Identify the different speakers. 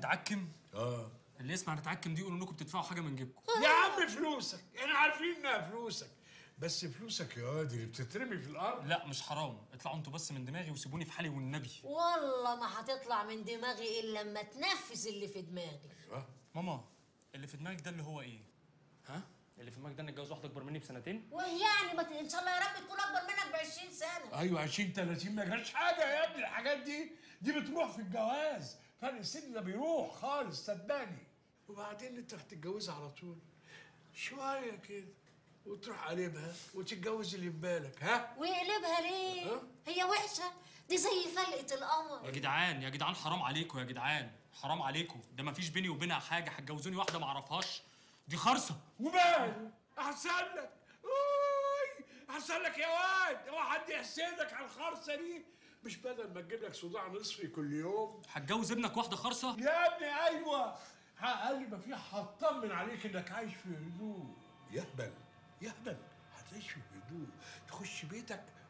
Speaker 1: نتعكم
Speaker 2: اه
Speaker 1: اللي يسمع نتعكم دي يقول انكم بتدفعوا حاجه من جيبكم
Speaker 2: يا عم فلوسك احنا عارفين انها فلوسك بس فلوسك يا واد اللي بتترمي في الارض
Speaker 1: لا مش حرام اطلعوا انتوا بس من دماغي وسيبوني في حالي والنبي
Speaker 3: والله ما هتطلع من دماغي الا لما تنفذ اللي في دماغي
Speaker 2: اه
Speaker 1: ماما اللي في دماغك ده اللي هو ايه ها اللي في دماغك ده انك اتجوز واحده اكبر مني بسنتين
Speaker 3: وهي يعني ما ت- ان شاء الله يا رب تكون اكبر منك ب 20 سنه
Speaker 2: ايوه 20 30 ما جاش حاجه يا ابني الحاجات دي دي بتروح في الجواز فرق السن ده بيروح خالص صدقني وبعدين انت هتتجوزها على طول شويه كده وتروح قلبها وتتجوز اللي في بالك ها
Speaker 3: ويقلبها ليه
Speaker 2: ها؟
Speaker 3: هي وحشه دي زي فلقه القمر
Speaker 1: يا جدعان يا جدعان حرام عليكم يا جدعان حرام عليكم ده ما فيش بيني وبينها حاجه هتجوزوني واحده ما اعرفهاش دي خرصه
Speaker 2: ومال احسن لك اوي احسن لك يا واد هو حد يحسدك على الخرصه دي مش بدل ما تجيب لك صداع نصفي كل يوم
Speaker 1: هتجوز ابنك واحده خرصه
Speaker 2: يا ابني ايوه اقل ما فيها هطمن عليك انك عايش في هدوء يهبل يهبل هتعيش في هدوء تخش بيتك